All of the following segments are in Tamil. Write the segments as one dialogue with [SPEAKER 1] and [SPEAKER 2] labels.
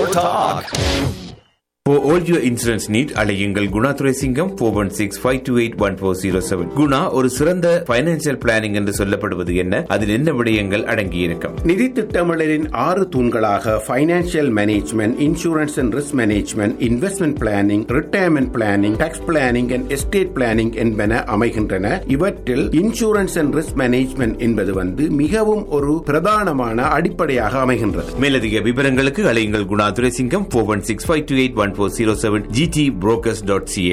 [SPEAKER 1] talk.
[SPEAKER 2] For all your insurance need, அலையுங்கள் Guna Duraisingam four one six five two eight one four zero seven Guna ஒரு சிறந்த பைனான்சியல் பிளானிங் என்று சொல்லப்படுவது என்ன அதில் என்ன விடயங்கள் அடங்கியிருக்கும்
[SPEAKER 3] நிதி திட்டமிடலின் ஆறு தூண்களாக financial management insurance and risk management investment planning retirement planning tax planning and estate planning என்பன அமைகின்றன இவற்றில் இன்சூரன்ஸ் அண்ட் ரிஸ்க் மேனேஜ்மெண்ட் என்பது வந்து மிகவும் ஒரு பிரதானமான அடிப்படையாக அமைகின்றது
[SPEAKER 2] மேலதிக விவரங்களுக்கு அலையுங்கள் Guna Duraisingam four one six five two eight one four zero seven GT brokers dot CA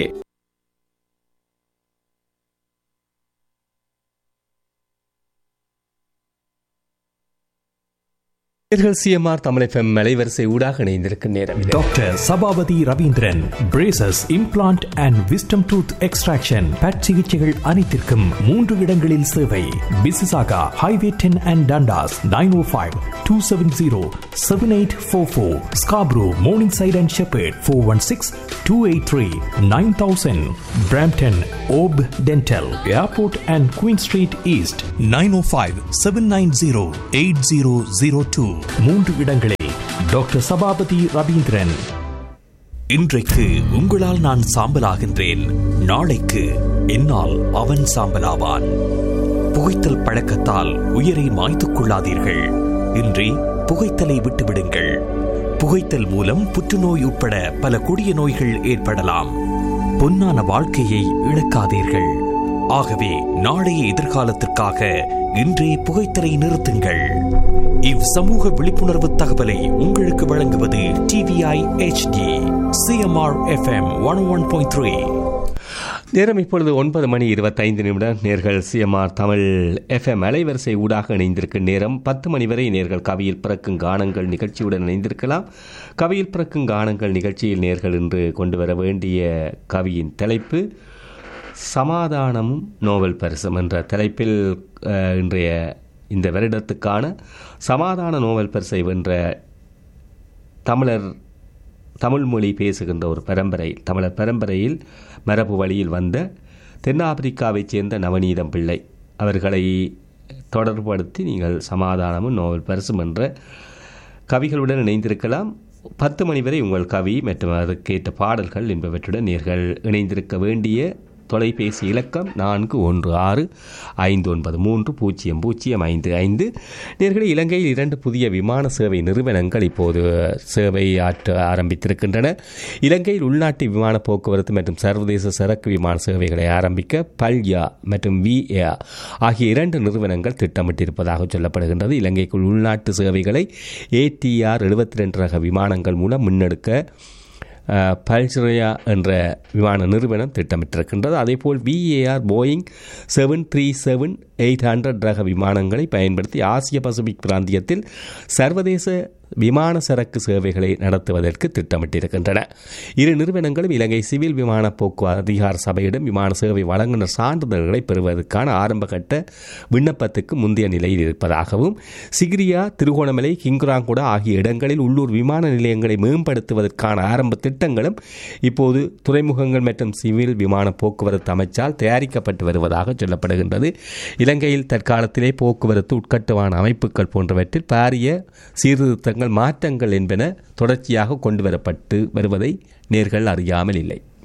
[SPEAKER 4] நேர்கள் சிஎம்ஆர் தமிழ் எஃப்எம் அலைவரிசை ஊடாக இணைந்திருக்கும் நேரம் இது.
[SPEAKER 5] Doctor Sabapathy Ravindran braces implant and wisdom tooth extraction பட் சிகிச்சைகள் அனைத்திற்கும் மூன்று இடங்களில் சேவை Mississauga highway ten and Dundas nine O five two seven zero seven eight four four Scarborough Morningside and Sheppard four one six two eight three nine thousand Brampton ஓப் dental airport and Queen street east nine O five seven nine zero eight zero zero two மூன்று இடங்களில் டாக்டர் சபாபதி ரவீந்திரன் இன்றைக்கு உங்களால் நான் சாம்பலாகின்றேன் நாளைக்கு என்னால் அவன் சாம்பலாவான் புகைத்தல் பழக்கத்தால் உயிரை மாய்த்துக் கொள்ளாதீர்கள் இன்றி புகைத்தலை விட்டுவிடுங்கள் புகைத்தல் மூலம் புற்றுநோய் உட்பட பல கொடிய நோய்கள் ஏற்படலாம் பொன்னான வாழ்க்கையை இழக்காதீர்கள் ஆகவே நாளைய எதிர்காலத்திற்காக இன்றே புகைத்தலை நிறுத்துங்கள் இவ் சமூக விழிப்புணர்வு தகவலை உங்களுக்கு வழங்குவது TVI HD CMR FM one one point three
[SPEAKER 4] நேரம் இப்பொழுது ஒன்பது மணி இருபத்தைந்து நிமிடம் நேர்கள் சிஎம்ஆர் தமிழ் எஃப்எம் அலைவரிசை ஊடாக இணைந்திருக்கும் நேரம் பத்து மணி வரை நேர்கள் கவியில் பிறக்கும் கானங்கள் நிகழ்ச்சியுடன் இணைந்திருக்கலாம் கவியில் பிறக்கும் கானங்கள் நிகழ்ச்சியில் நேர்கள் இன்று கொண்டு வர வேண்டிய கவியின் தலைப்பு சமாதானமும் நோபல் பரிசும் என்ற தலைப்பில் அஹ், இன்றைய இந்த வருடத்துக்கான சமாதான நோபல் பரிசை வென்ற தமிழர் தமிழ் மொழி பேசுகின்ற ஒரு பரம்பரை தமிழர் பரம்பரையில் மரபு வழியில் வந்த தென்னாப்பிரிக்காவைச் சேர்ந்த நவநீதம் பிள்ளை அவர்களை தொடர்படுத்தி நீங்கள் சமாதானமும் நோபல் பரிசும் என்ற கவிகளுடன் இணைந்திருக்கலாம் பத்து மணி வரை உங்கள் கவி மற்றும் அதற்கேற்ற பாடல்கள் என்பவற்றுடன் நீங்கள் இணைந்திருக்க வேண்டிய தொலைபேசி இலக்கம் நான்கு ஒன்று ஆறு ஐந்து ஒன்பது மூன்று பூஜ்ஜியம் பூஜ்ஜியம் ஐந்து ஐந்து நேர்களை இலங்கையில் இரண்டு புதிய விமான சேவை நிறுவனங்கள் இப்போது சேவை ஆற்ற ஆரம்பித்திருக்கின்றன இலங்கையில் உள்நாட்டு விமான போக்குவரத்து மற்றும் சர்வதேச சரக்கு விமான சேவைகளை ஆரம்பிக்க பல்யா மற்றும் விஏ ஆகிய இரண்டு நிறுவனங்கள் திட்டமிட்டிருப்பதாக சொல்லப்படுகின்றது இலங்கைக்குள் உள்நாட்டு சேவைகளை ஏடிஆர் எழுபத்தி ரெண்டு ரக விமானங்கள் மூலம் முன்னெடுக்க அஹ், பல்ஸ்ரயா என்ற விமான நிறுவனம் திட்டமிட்டிருக்கின்றது அதேபோல் VAR Boeing seven three seven eight hundred ரக விமானங்களை பயன்படுத்தி ஆசிய பசிபிக் பிராந்தியத்தில் சர்வதேச விமான சரக்கு சேவைகளை நடத்துவதற்கு திட்டமிட்டிருக்கின்றன இரு நிறுவனங்களும் இலங்கை சிவில் விமான போக்குவரத்து அதிகார சபையிடம் விமான சேவை வழங்குனர் சான்றிதழ்களை பெறுவதற்கான ஆரம்பகட்ட விண்ணப்பத்துக்கு முந்தைய நிலையில் இருப்பதாகவும் சிகிரியா திருகோணமலை கிங்குராங்குடா ஆகிய இடங்களில் உள்ளூர் விமான நிலையங்களை மேம்படுத்துவதற்கான ஆரம்ப திட்டங்களும் இப்போது துறைமுகங்கள் மற்றும் சிவில் விமான போக்குவரத்து அமைச்சால் தயாரிக்கப்பட்டு வருவதாக சொல்லப்படுகின்றது இலங்கையில் தற்காலத்திலே போக்குவரத்து உட்கட்டுமான அமைப்புகள் போன்றவற்றில் பாரிய சீர்திருத்தங்கள் மாற்றங்கள் என்பன தொடர்ச்சியாக கொண்டு வரப்பட்டு வருவதை நேர்கள் அறியாமல் இல்லை